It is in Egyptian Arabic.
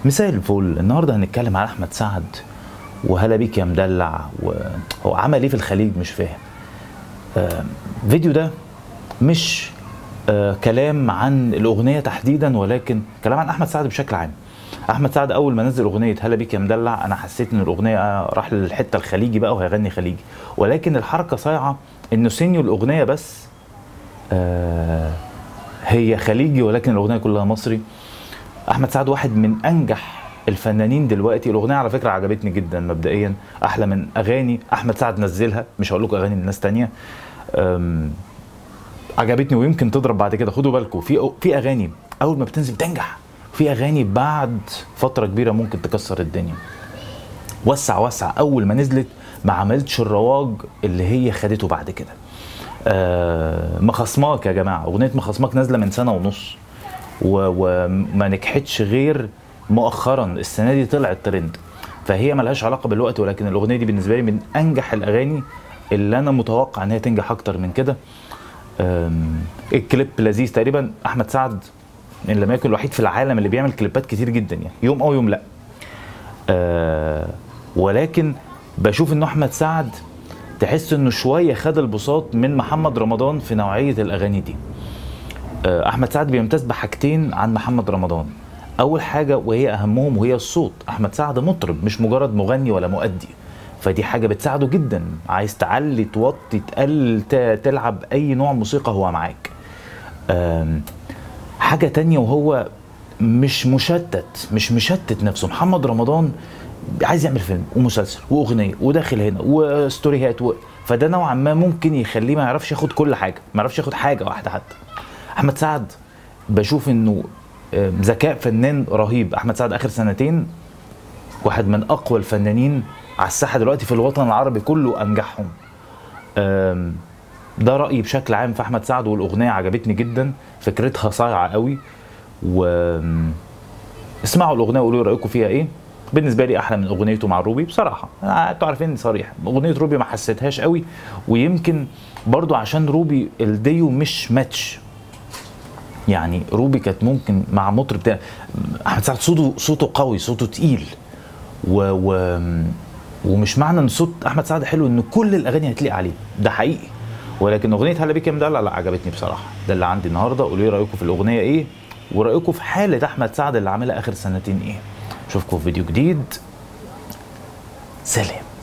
مساء الفل النهارده هنتكلم عن احمد سعد وهلا بيك يا مدلع وهو عمل ايه في الخليج مش فاهم آه، الفيديو ده مش آه، كلام عن الاغنيه تحديدا ولكن كلام عن احمد سعد بشكل عام احمد سعد اول ما نزل اغنيه هلا بيك يا مدلع انا حسيت ان الاغنيه راح للحته الخليجي بقى وهيغني خليجي ولكن الحركه صايعه انه سينيو الاغنيه بس آه هي خليجي ولكن الاغنيه كلها مصري احمد سعد واحد من انجح الفنانين دلوقتي الاغنيه على فكره عجبتني جدا مبدئيا احلى من اغاني احمد سعد نزلها مش هقول لكم اغاني لناس تانية أم، عجبتني ويمكن تضرب بعد كده خدوا بالكم في في اغاني اول ما بتنزل بتنجح في اغاني بعد فتره كبيره ممكن تكسر الدنيا وسع وسع اول ما نزلت ما عملتش الرواج اللي هي خدته بعد كده آه مخصماك يا جماعه اغنيه مخصماك نازله من سنه ونص و- وما نجحتش غير مؤخرا السنه دي طلعت ترند فهي ملهاش علاقه بالوقت ولكن الاغنيه دي بالنسبه لي من انجح الاغاني اللي انا متوقع ان هي تنجح اكتر من كده أم، الكليب لذيذ تقريبا احمد سعد ان لم يكن الوحيد في العالم اللي بيعمل كليبات كتير جدا يعني يوم او يوم لا آه ولكن بشوف انه احمد سعد تحس انه شويه خد البساط من محمد رمضان في نوعيه الاغاني دي آه، احمد سعد بيمتاز بحاجتين عن محمد رمضان اول حاجه وهي اهمهم وهي الصوت احمد سعد مطرب مش مجرد مغني ولا مؤدي فدي حاجه بتساعده جدا عايز تعلي توطي تقلل ت- تلعب اي نوع موسيقى هو معاك آم، حاجه تانية وهو مش مشتت مش مشتت نفسه محمد رمضان عايز يعمل فيلم ومسلسل واغنيه وداخل هنا وستوريهات و... فده نوعا ما ممكن يخليه ما يعرفش ياخد كل حاجه ما يعرفش ياخد حاجه واحده حتى احمد سعد بشوف انه آه، ذكاء فنان رهيب احمد سعد اخر سنتين واحد من اقوى الفنانين على الساحه دلوقتي في الوطن العربي كله انجحهم آم، ده رايي بشكل عام في احمد سعد والاغنيه عجبتني جدا فكرتها صايعه قوي و اسمعوا الاغنيه وقولوا لي رايكم فيها ايه بالنسبه لي احلى من اغنيته مع روبي بصراحه أنا- انتوا عارفين صريح اغنيه روبي ما حسيتهاش قوي ويمكن برضو عشان روبي الديو مش ماتش يعني روبي كانت ممكن مع مطرب بتاع احمد سعد صوته صوته قوي صوته تقيل و, و ومش معنى ان صوت احمد سعد حلو ان كل الاغاني هتليق عليه ده حقيقي ولكن اغنيه هلا بيك يا مدلع لا عجبتني بصراحه ده اللي عندي النهارده قولوا لي رايكم في الاغنيه ايه ورايكم في حاله احمد سعد اللي عاملها اخر سنتين ايه اشوفكم في فيديو جديد سلام